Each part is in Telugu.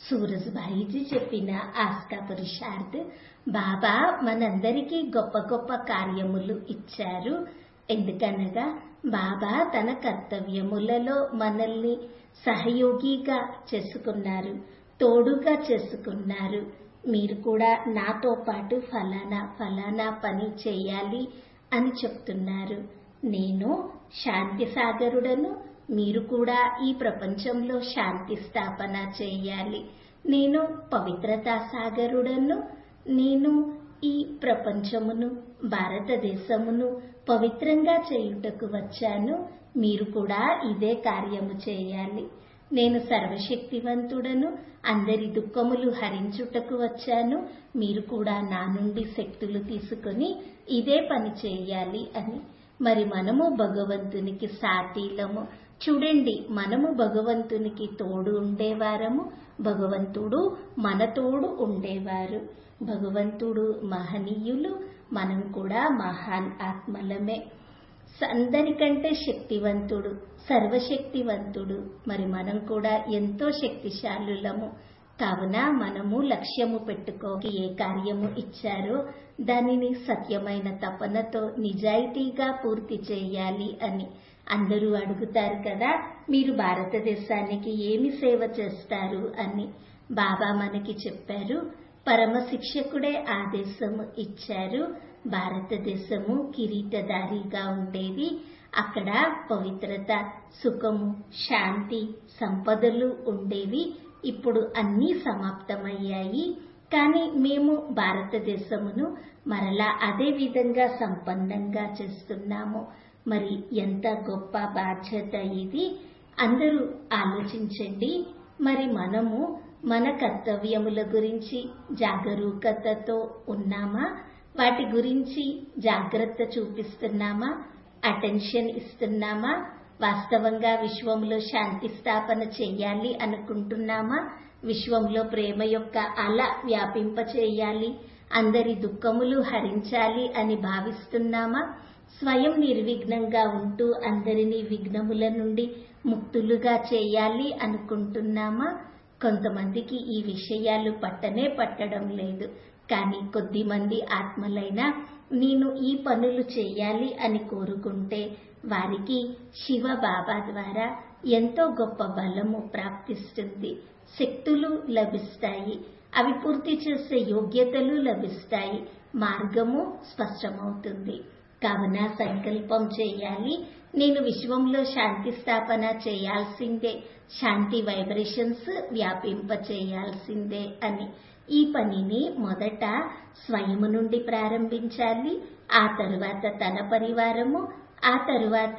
సూరజ్భాయిజీ చెప్పిన ఆస్కా పురుషార్థ్ బాబా మనందరికీ గొప్ప గొప్ప కార్యములు ఇచ్చారు ఎందుకనగా బాబా తన కర్తవ్యములలో మనల్ని సహయోగిగా చేసుకున్నారు తోడుగా చేసుకున్నారు మీరు కూడా నాతో పాటు ఫలానా ఫలానా పని చేయాలి అని చెప్తున్నారు నేను శాంతి సాగరుడను మీరు కూడా ఈ ప్రపంచంలో శాంతి స్థాపన చేయాలి నేను పవిత్రతా సాగరుడను నేను ఈ ప్రపంచమును భారతదేశమును పవిత్రంగా చేయుటకు వచ్చాను మీరు కూడా ఇదే కార్యము చేయాలి నేను సర్వశక్తివంతుడను అందరి దుఃఖములు హరించుటకు వచ్చాను మీరు కూడా నా నుండి శక్తులు తీసుకొని ఇదే పని చేయాలి అని మరి మనము భగవంతునికి సాటీలము చూడండి మనము భగవంతునికి తోడు ఉండేవారము భగవంతుడు మన తోడు ఉండేవారు భగవంతుడు మహనీయులు మనం కూడా మహాన్ ఆత్మలమే అందరికంటే శక్తివంతుడు సర్వశక్తివంతుడు మరి మనం కూడా ఎంతో శక్తిశాలులము కావున మనము లక్ష్యము పెట్టుకోకి ఏ కార్యము ఇచ్చారో దానిని సత్యమైన తపనతో నిజాయితీగా పూర్తి చేయాలి అని అందరూ అడుగుతారు కదా మీరు భారతదేశానికి ఏమి సేవ చేస్తారు అని బాబా మనకి చెప్పారు పరమ శిక్షకుడే ఆదేశము ఇచ్చారు భారతదేశము కిరీటదారిగా ఉండేది అక్కడ పవిత్రత సుఖము శాంతి సంపదలు ఉండేవి ఇప్పుడు అన్నీ సమాప్తమయ్యాయి కానీ మేము భారతదేశమును మరలా అదే విధంగా సంపన్నంగా చేస్తున్నాము మరి ఎంత గొప్ప బాధ్యత ఇది అందరూ ఆలోచించండి మరి మనము మన కర్తవ్యముల గురించి జాగరూకతతో ఉన్నామా వాటి గురించి జాగ్రత్త చూపిస్తున్నామా అటెన్షన్ ఇస్తున్నామా వాస్తవంగా విశ్వంలో శాంతి స్థాపన చేయాలి అనుకుంటున్నామా విశ్వంలో ప్రేమ యొక్క అల వ్యాపింప చేయాలి అందరి దుఃఖములు హరించాలి అని భావిస్తున్నామా స్వయం నిర్విఘ్నంగా ఉంటూ అందరినీ విఘ్నముల నుండి ముక్తులుగా చేయాలి అనుకుంటున్నామా కొంతమందికి ఈ విషయాలు పట్టనే పట్టడం లేదు కానీ కొద్ది మంది ఆత్మలైనా నేను ఈ పనులు చేయాలి అని కోరుకుంటే వారికి శివ బాబా ద్వారా ఎంతో గొప్ప బలము ప్రాప్తిస్తుంది శక్తులు లభిస్తాయి అవి పూర్తి చేసే యోగ్యతలు లభిస్తాయి మార్గము స్పష్టమవుతుంది కావున సంకల్పం చేయాలి నేను విశ్వంలో శాంతి స్థాపన చేయాల్సిందే శాంతి వైబ్రేషన్స్ వ్యాపింప చేయాల్సిందే అని ఈ పనిని మొదట స్వయము నుండి ప్రారంభించాలి ఆ తరువాత తన పరివారము ఆ తరువాత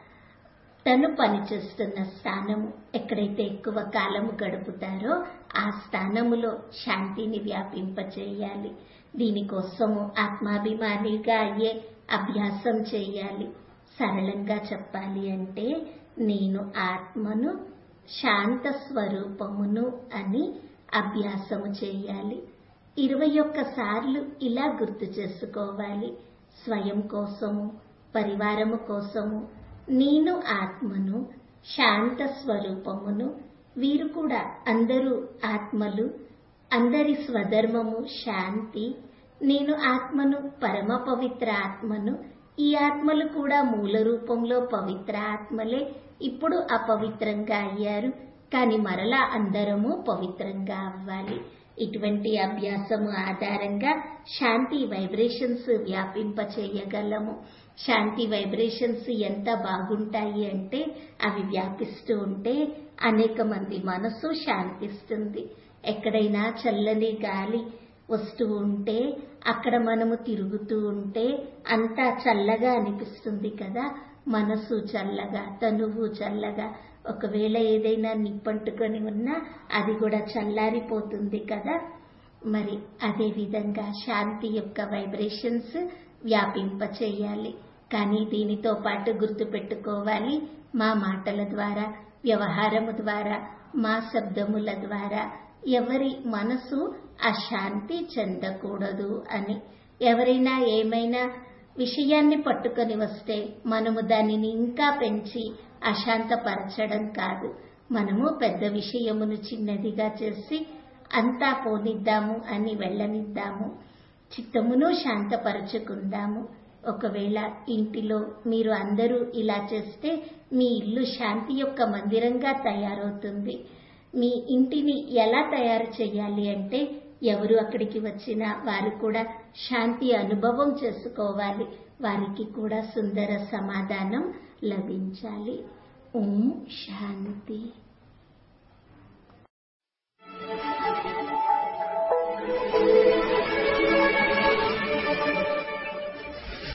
తను పనిచేస్తున్న స్థానము ఎక్కడైతే ఎక్కువ కాలము గడుపుతారో ఆ స్థానములో శాంతిని వ్యాపింపచేయాలి దీనికోసము ఆత్మాభిమానిగా అయ్యే అభ్యాసం చేయాలి సరళంగా చెప్పాలి అంటే నేను ఆత్మను శాంత స్వరూపమును అని అభ్యాసము చేయాలి ఇరవై ఒక్కసార్లు ఇలా గుర్తు చేసుకోవాలి స్వయం కోసము పరివారము కోసము నేను ఆత్మను శాంత స్వరూపమును వీరు కూడా అందరూ ఆత్మలు అందరి స్వధర్మము శాంతి నేను ఆత్మను పరమ పవిత్ర ఆత్మను ఈ ఆత్మలు కూడా మూల రూపంలో పవిత్ర ఆత్మలే ఇప్పుడు అపవిత్రంగా అయ్యారు కానీ మరలా అందరము పవిత్రంగా అవ్వాలి ఇటువంటి అభ్యాసము ఆధారంగా శాంతి వైబ్రేషన్స్ వ్యాపింప చేయగలము శాంతి వైబ్రేషన్స్ ఎంత బాగుంటాయి అంటే అవి వ్యాపిస్తూ ఉంటే అనేక మంది మనసు శాంతిస్తుంది ఎక్కడైనా చల్లని గాలి వస్తూ ఉంటే అక్కడ మనము తిరుగుతూ ఉంటే అంతా చల్లగా అనిపిస్తుంది కదా మనసు చల్లగా తనువు చల్లగా ఒకవేళ ఏదైనా నిప్పంటుకొని ఉన్నా అది కూడా చల్లారిపోతుంది కదా మరి అదే విధంగా శాంతి యొక్క వైబ్రేషన్స్ వ్యాపింప చేయాలి కానీ దీనితో పాటు గుర్తుపెట్టుకోవాలి మా మాటల ద్వారా వ్యవహారము ద్వారా మా శబ్దముల ద్వారా ఎవరి మనసు అశాంతి చెందకూడదు అని ఎవరైనా ఏమైనా విషయాన్ని పట్టుకొని వస్తే మనము దానిని ఇంకా పెంచి అశాంతపరచడం కాదు మనము పెద్ద విషయమును చిన్నదిగా చేసి అంతా పోనిద్దాము అని వెళ్ళనిద్దాము చిత్తమును శాంతపరచుకుందాము ఒకవేళ ఇంటిలో మీరు అందరూ ఇలా చేస్తే మీ ఇల్లు శాంతి యొక్క మందిరంగా తయారవుతుంది మీ ఇంటిని ఎలా తయారు చేయాలి అంటే ఎవరు అక్కడికి వచ్చినా వారు కూడా శాంతి అనుభవం చేసుకోవాలి వారికి కూడా సుందర సమాధానం లభించాలి ఓం శాంతి